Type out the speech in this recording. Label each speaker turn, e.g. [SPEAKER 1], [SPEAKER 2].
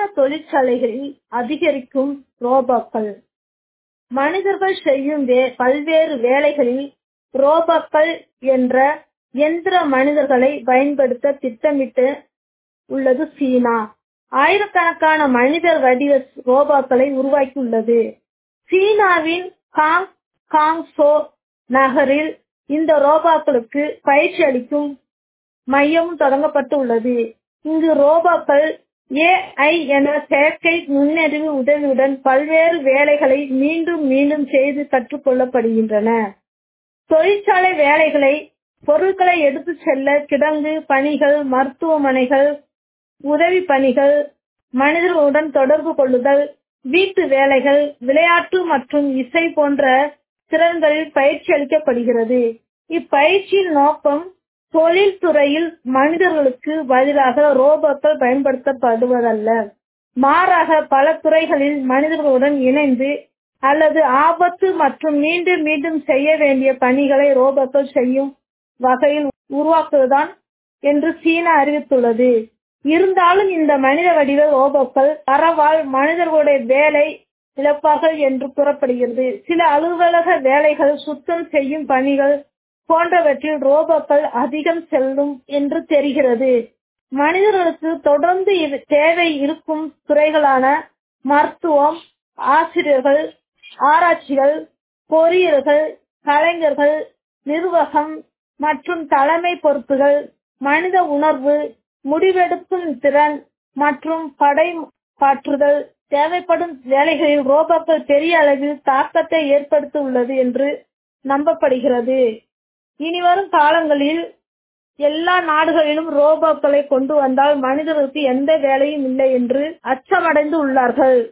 [SPEAKER 1] தொழிற்சாலைகளில் அதிகரிக்கும் ரோபோக்கள் மனிதர்கள் செய்யும் பல்வேறு வேலைகளில் ரோபோக்கள் என்ற எந்திர மனிதர்களை பயன்படுத்த திட்டமிட்டு உள்ளது சீனா ஆயிரக்கணக்கான மனித வடிவ ரோபோக்களை உருவாக்கியுள்ளது சீனாவின் ஹாங் காங்சோ நகரில் இந்த ரோபோக்களுக்கு பயிற்சி அளிக்கும் மையமும் தொடங்கப்பட்டு உள்ளது இங்கு ரோபோக்கள் ஏஐ என்ற செயற்கை நுண்ணறிவு உதவியுடன் பல்வேறு வேலைகளை மீண்டும் மீண்டும் செய்து கற்றுக் கொள்ளப்படுகின்றன தொழிற்சாலை வேலைகளை பொருட்களை எடுத்துச் செல்ல கிடங்கு பணிகள் மருத்துவமனைகள் உதவி பணிகள் மனிதர்களுடன் தொடர்பு கொள்ளுதல் வீட்டு வேலைகள் விளையாட்டு மற்றும் இசை போன்ற திறன்களில் பயிற்சி அளிக்கப்படுகிறது இப்பயிற்சியின் நோக்கம் தொழில்துறையில் மனிதர்களுக்கு பதிலாக ரோபோக்கள் பயன்படுத்தப்படுவதல்ல மாறாக பல துறைகளில் மனிதர்களுடன் இணைந்து அல்லது ஆபத்து மற்றும் மீண்டும் மீண்டும் செய்ய வேண்டிய பணிகளை ரோபோக்கள் செய்யும் வகையில் உருவாக்குவதுதான் என்று சீனா அறிவித்துள்ளது இருந்தாலும் இந்த மனித வடிவ ரோபோக்கள் வரவால் மனிதர்களுடைய வேலை இழப்பார்கள் என்று கூறப்படுகிறது சில அலுவலக வேலைகள் சுத்தம் செய்யும் பணிகள் போன்றவற்றில் ரோபோக்கள் அதிகம் செல்லும் என்று தெரிகிறது மனிதர்களுக்கு தொடர்ந்து தேவை இருக்கும் துறைகளான மருத்துவம் ஆசிரியர்கள் ஆராய்ச்சிகள் பொறியியல்கள் கலைஞர்கள் நிர்வாகம் மற்றும் தலைமை பொறுப்புகள் மனித உணர்வு முடிவெடுக்கும் திறன் மற்றும் படைப்பாற்றுதல் தேவைப்படும் வேலைகளில் ரோபோக்கள் பெரிய அளவில் தாக்கத்தை ஏற்படுத்த உள்ளது என்று நம்பப்படுகிறது இனிவரும் காலங்களில் எல்லா நாடுகளிலும் ரோபோக்களை கொண்டு வந்தால் மனிதர்களுக்கு எந்த வேலையும் இல்லை என்று அச்சமடைந்து உள்ளார்கள்